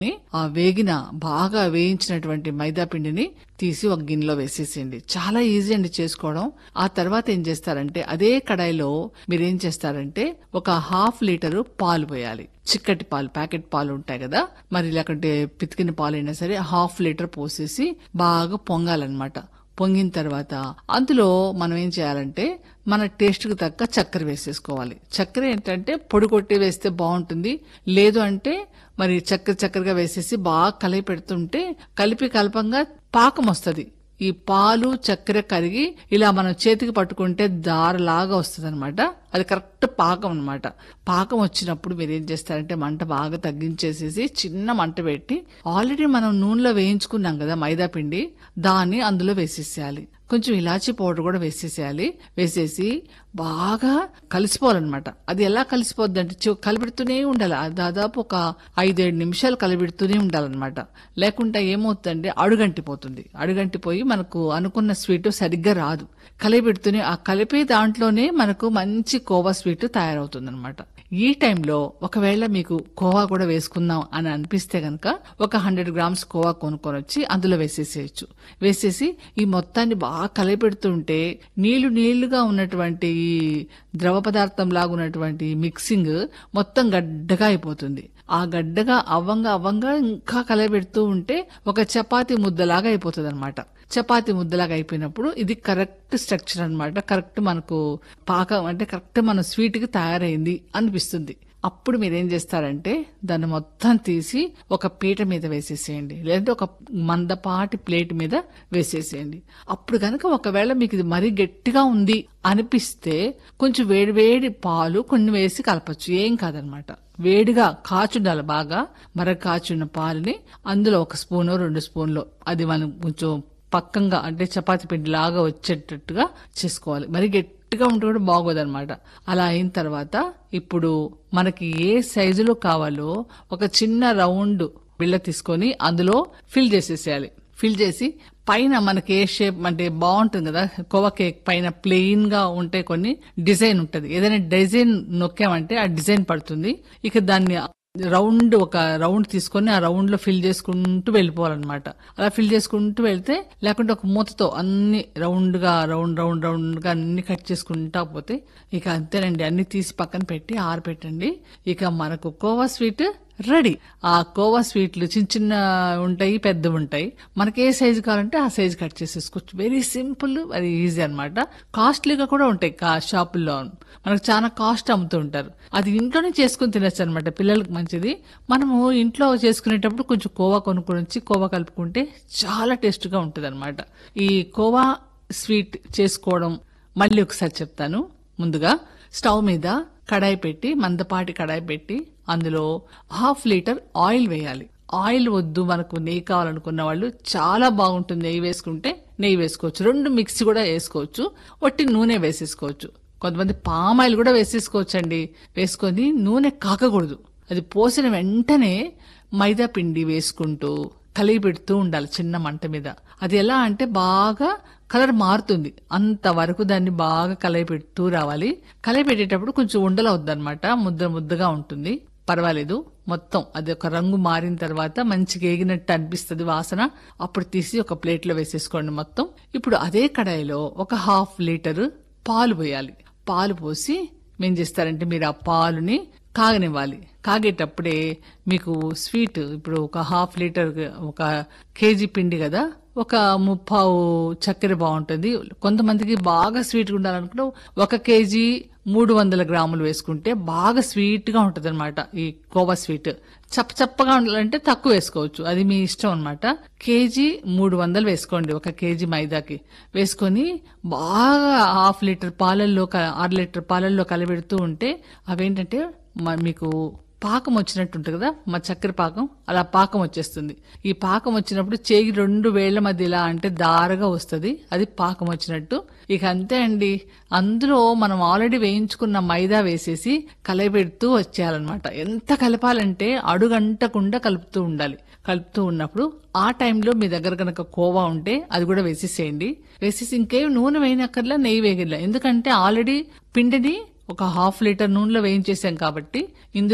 ఆ వేగిన బాగా వేయించినటువంటి మైదా పిండిని తీసి ఒక గిన్నెలో వేసేసేయండి చాలా ఈజీ అండి చేసుకోవడం ఆ తర్వాత ఏం చేస్తారంటే అదే కడాయిలో మీరు ఏం చేస్తారంటే ఒక హాఫ్ లీటరు పాలు పోయాలి చిక్కటి పాలు ప్యాకెట్ పాలు ఉంటాయి కదా మరి లేకుంటే పితికిన పాలు అయినా సరే హాఫ్ లీటర్ పోసేసి బాగా పొంగాలన్నమాట పొంగిన తర్వాత అందులో మనం ఏం చేయాలంటే మన టేస్ట్కి తగ్గ చక్కెర వేసేసుకోవాలి చక్కెర ఏంటంటే పొడి కొట్టి వేస్తే బాగుంటుంది లేదు అంటే మరి చక్కెర చక్కెరగా వేసేసి బాగా కలిపి పెడుతుంటే కలిపి కలపంగా పాకం వస్తుంది ఈ పాలు చక్కెర కరిగి ఇలా మనం చేతికి పట్టుకుంటే దారలాగా వస్తుంది అనమాట అది కరెక్ట్ పాకం అన్నమాట పాకం వచ్చినప్పుడు మీరు ఏం చేస్తారంటే మంట బాగా తగ్గించేసేసి చిన్న మంట పెట్టి ఆల్రెడీ మనం నూనెలో వేయించుకున్నాం కదా మైదా పిండి దాన్ని అందులో వేసేసేయాలి కొంచెం ఇలాచీ పౌడర్ కూడా వేసేసేయాలి వేసేసి బాగా కలిసిపోవాలన్నమాట అది ఎలా కలిసిపోద్ది అంటే కలిపెడుతూనే ఉండాలి అది దాదాపు ఒక ఐదేడు నిమిషాలు కలిపెడుతూనే ఉండాలన్నమాట లేకుంటే ఏమవుతుందంటే అడుగంటిపోతుంది అడుగంటిపోయి మనకు అనుకున్న స్వీట్ సరిగ్గా రాదు కలిపెడుతూనే ఆ కలిపే దాంట్లోనే మనకు మంచి కోవా స్వీట్ తయారవుతుంది ఈ టైంలో ఒకవేళ మీకు కోవా కూడా వేసుకుందాం అని అనిపిస్తే గనక ఒక హండ్రెడ్ గ్రామ్స్ కోవా కొనుక్కొని వచ్చి అందులో వేసేసేయచ్చు వేసేసి ఈ మొత్తాన్ని బాగా కలిపెడుతుంటే నీళ్లు నీళ్లుగా ఉన్నటువంటి ఈ ద్రవ పదార్థం లాగా ఉన్నటువంటి మిక్సింగ్ మొత్తం గడ్డగా అయిపోతుంది ఆ గడ్డగా అవ్వంగా అవ్వంగా ఇంకా కలబెడుతూ ఉంటే ఒక చపాతీ ముద్దలాగా అయిపోతుంది అనమాట చపాతీ ముద్దలాగా అయిపోయినప్పుడు ఇది కరెక్ట్ స్ట్రక్చర్ అన్నమాట కరెక్ట్ మనకు పాకం అంటే కరెక్ట్ మన స్వీట్ కి తయారైంది అనిపిస్తుంది అప్పుడు మీరు ఏం చేస్తారంటే దాన్ని మొత్తం తీసి ఒక పీట మీద వేసేసేయండి లేదంటే ఒక మందపాటి ప్లేట్ మీద వేసేసేయండి అప్పుడు కనుక ఒకవేళ మీకు ఇది మరీ గట్టిగా ఉంది అనిపిస్తే కొంచెం వేడి వేడి పాలు కొన్ని వేసి కలపచ్చు ఏం కాదనమాట వేడిగా కాచుండాలి బాగా మరగ కాచున్న పాలని అందులో ఒక స్పూను రెండు స్పూన్లు అది మనం కొంచెం పక్కంగా అంటే చపాతి పిండి లాగా వచ్చేటట్టుగా చేసుకోవాలి మరి గట్టిగా ఉంటే కూడా బాగోదన్నమాట అలా అయిన తర్వాత ఇప్పుడు మనకి ఏ సైజులో కావాలో ఒక చిన్న రౌండ్ బిళ్ళ తీసుకొని అందులో ఫిల్ చేసేసేయాలి ఫిల్ చేసి పైన మనకి ఏ షేప్ అంటే బాగుంటుంది కదా కోవా కేక్ పైన ప్లెయిన్ గా ఉంటే కొన్ని డిజైన్ ఉంటది ఏదైనా డిజైన్ నొక్కామంటే ఆ డిజైన్ పడుతుంది ఇక దాన్ని రౌండ్ ఒక రౌండ్ తీసుకొని ఆ రౌండ్ లో ఫిల్ చేసుకుంటూ వెళ్ళిపోవాలన్నమాట అలా ఫిల్ చేసుకుంటూ వెళ్తే లేకుంటే ఒక మూతతో అన్ని రౌండ్ గా రౌండ్ రౌండ్ రౌండ్ గా అన్ని కట్ చేసుకుంటా పోతే ఇక అంతేనండి అన్ని తీసి పక్కన పెట్టి ఆరపెట్టండి ఇక మనకు కోవా స్వీట్ రెడీ ఆ కోవా స్వీట్లు చిన్న చిన్న ఉంటాయి పెద్ద ఉంటాయి మనకి ఏ సైజు కావాలంటే ఆ సైజు కట్ చేసేసుకోవచ్చు వెరీ సింపుల్ వెరీ ఈజీ అనమాట కాస్ట్లీగా కూడా ఉంటాయి కా షాపుల్లో మనకు చాలా కాస్ట్ అమ్ముతూ ఉంటారు అది ఇంట్లోనే చేసుకుని తినచ్చు అనమాట పిల్లలకు మంచిది మనము ఇంట్లో చేసుకునేటప్పుడు కొంచెం కోవా కొనుక్కొని వచ్చి కోవా కలుపుకుంటే చాలా టేస్ట్గా ఉంటుంది అనమాట ఈ కోవా స్వీట్ చేసుకోవడం మళ్ళీ ఒకసారి చెప్తాను ముందుగా స్టవ్ మీద కడాయి పెట్టి మందపాటి కడాయి పెట్టి అందులో హాఫ్ లీటర్ ఆయిల్ వేయాలి ఆయిల్ వద్దు మనకు నెయ్యి కావాలనుకున్న వాళ్ళు చాలా బాగుంటుంది నెయ్యి వేసుకుంటే నెయ్యి వేసుకోవచ్చు రెండు మిక్సీ కూడా వేసుకోవచ్చు వట్టి నూనె వేసేసుకోవచ్చు కొంతమంది పామాయిల్ కూడా వేసేసుకోవచ్చు అండి వేసుకొని నూనె కాకకూడదు అది పోసిన వెంటనే మైదా పిండి వేసుకుంటూ కలిగి పెడుతూ ఉండాలి చిన్న మంట మీద అది ఎలా అంటే బాగా కలర్ మారుతుంది అంతవరకు దాన్ని బాగా కలయి పెడుతూ రావాలి కలయి పెట్టేటప్పుడు కొంచెం ఉండలవుద్ది అనమాట ముద్ద ముద్దగా ఉంటుంది పర్వాలేదు మొత్తం అది ఒక రంగు మారిన తర్వాత మంచిగా ఏగినట్టు అనిపిస్తుంది వాసన అప్పుడు తీసి ఒక ప్లేట్ లో వేసేసుకోండి మొత్తం ఇప్పుడు అదే కడాయిలో ఒక హాఫ్ లీటర్ పాలు పోయాలి పాలు పోసి ఏం చేస్తారంటే మీరు ఆ పాలుని కాగనివ్వాలి కాగేటప్పుడే మీకు స్వీట్ ఇప్పుడు ఒక హాఫ్ లీటర్ ఒక కేజీ పిండి కదా ఒక ముప్పావు చక్కెర బాగుంటుంది కొంతమందికి బాగా స్వీట్గా ఉండాలనుకుంటే ఒక కేజీ మూడు వందల గ్రాములు వేసుకుంటే బాగా స్వీట్ గా ఉంటది అనమాట ఈ కోవా స్వీట్ చప్ప చప్పగా ఉండాలంటే తక్కువ వేసుకోవచ్చు అది మీ ఇష్టం అనమాట కేజీ మూడు వందలు వేసుకోండి ఒక కేజీ మైదాకి వేసుకొని బాగా హాఫ్ లీటర్ పాలల్లో ఆరు లీటర్ పాలల్లో కలబెడుతూ ఉంటే అవేంటంటే మీకు పాకం వచ్చినట్టు ఉంటుంది కదా మా చక్కెర పాకం అలా పాకం వచ్చేస్తుంది ఈ పాకం వచ్చినప్పుడు చేయి రెండు వేళ్ల మధ్య ఇలా అంటే దారగా వస్తుంది అది పాకం వచ్చినట్టు ఇక అంతే అండి అందులో మనం ఆల్రెడీ వేయించుకున్న మైదా వేసేసి కలబెడుతూ వచ్చేయాలన్నమాట ఎంత కలపాలంటే అడుగంటకుండా కలుపుతూ ఉండాలి కలుపుతూ ఉన్నప్పుడు ఆ టైంలో మీ దగ్గర కనుక కోవా ఉంటే అది కూడా వేసేసేయండి వేసేసి ఇంకేం నూనె వేయనక్కర్లా నెయ్యి వేయగల ఎందుకంటే ఆల్రెడీ పిండిని ఒక హాఫ్ లీటర్ నూనెలో వేయించేసాం కాబట్టి ఇందులో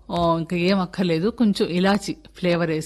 ఆ, ఇంకా ఏం అక్కర్లేదు కొంచెం ఇలాచి ఫ్లేవర్ వేసి